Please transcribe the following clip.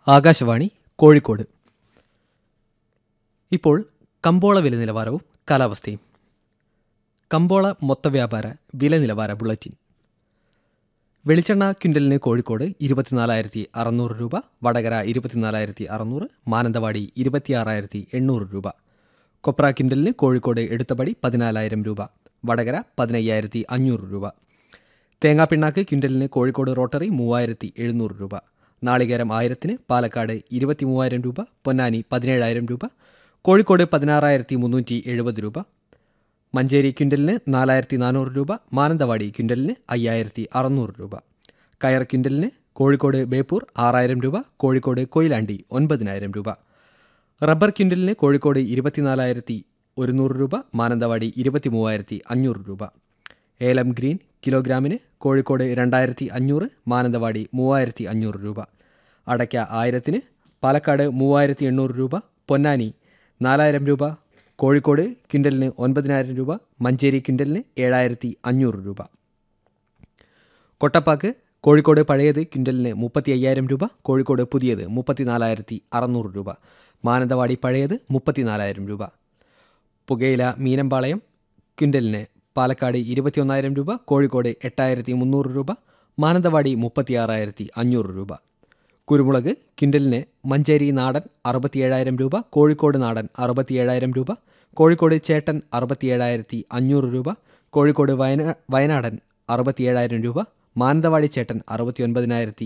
ആകാശവാണി കോഴിക്കോട് ഇപ്പോൾ കമ്പോള വില നിലവാരവും കാലാവസ്ഥയും കമ്പോള മൊത്തവ്യാപാര വില നിലവാര ബുള്ളറ്റിൻ വെളിച്ചെണ്ണ ക്വിൻ്റലിന് കോഴിക്കോട് ഇരുപത്തിനാലായിരത്തി അറുന്നൂറ് രൂപ വടകര ഇരുപത്തിനാലായിരത്തി അറുന്നൂറ് മാനന്തവാടി ഇരുപത്തിയാറായിരത്തി എണ്ണൂറ് രൂപ കൊപ്ര ക്വിൻ്റലിന് കോഴിക്കോട് എടുത്തപടി പതിനാലായിരം രൂപ വടകര പതിനയ്യായിരത്തി അഞ്ഞൂറ് രൂപ തേങ്ങാപ്പിണ്ണാക്ക് ക്വിൻ്റലിന് കോഴിക്കോട് റോട്ടറി മൂവായിരത്തി എഴുന്നൂറ് രൂപ നാളികേരം ആയിരത്തിന് പാലക്കാട് ഇരുപത്തി മൂവായിരം രൂപ പൊന്നാനി പതിനേഴായിരം രൂപ കോഴിക്കോട് പതിനാറായിരത്തി മുന്നൂറ്റി എഴുപത് രൂപ മഞ്ചേരി ക്വിൻ്റലിന് നാലായിരത്തി നാനൂറ് രൂപ മാനന്തവാടി ക്വിൻ്റലിന് അയ്യായിരത്തി അറുന്നൂറ് രൂപ കയർ ക്വിൻ്റലിന് കോഴിക്കോട് ബേപ്പൂർ ആറായിരം രൂപ കോഴിക്കോട് കൊയിലാണ്ടി ഒൻപതിനായിരം രൂപ റബ്ബർ ക്വിൻ്റലിന് കോഴിക്കോട് ഇരുപത്തിനാലായിരത്തി ഒരുന്നൂറ് രൂപ മാനന്തവാടി ഇരുപത്തി മൂവായിരത്തി അഞ്ഞൂറ് രൂപ ഏലം ഗ്രീൻ കിലോഗ്രാമിന് കോഴിക്കോട് രണ്ടായിരത്തി അഞ്ഞൂറ് മാനന്തവാടി മൂവായിരത്തി അഞ്ഞൂറ് രൂപ അടയ്ക്ക ആയിരത്തിന് പാലക്കാട് മൂവായിരത്തി എണ്ണൂറ് രൂപ പൊന്നാനി നാലായിരം രൂപ കോഴിക്കോട് ക്വിൻ്റലിന് ഒൻപതിനായിരം രൂപ മഞ്ചേരി ക്വിൻ്റലിന് ഏഴായിരത്തി അഞ്ഞൂറ് രൂപ കൊട്ടപ്പാക്ക് കോഴിക്കോട് പഴയത് ക്വിൻ്റലിന് മുപ്പത്തി അയ്യായിരം രൂപ കോഴിക്കോട് പുതിയത് മുപ്പത്തിനാലായിരത്തി അറുന്നൂറ് രൂപ മാനന്തവാടി പഴയത് മുപ്പത്തിനാലായിരം രൂപ പുകയില മീനമ്പാളയം ക്വിൻ്റലിന് പാലക്കാട് ഇരുപത്തിയൊന്നായിരം രൂപ കോഴിക്കോട് എട്ടായിരത്തി മുന്നൂറ് രൂപ മാനന്തവാടി മുപ്പത്തിയാറായിരത്തി അഞ്ഞൂറ് രൂപ കുരുമുളക് കിൻഡലിന് മഞ്ചേരി നാടൻ അറുപത്തിയേഴായിരം രൂപ കോഴിക്കോട് നാടൻ അറുപത്തിയേഴായിരം രൂപ കോഴിക്കോട് ചേട്ടൻ അറുപത്തിയേഴായിരത്തി അഞ്ഞൂറ് രൂപ കോഴിക്കോട് വയനാ വയനാടൻ അറുപത്തിയേഴായിരം രൂപ മാനന്തവാടി ചേട്ടൻ അറുപത്തി ഒൻപതിനായിരത്തി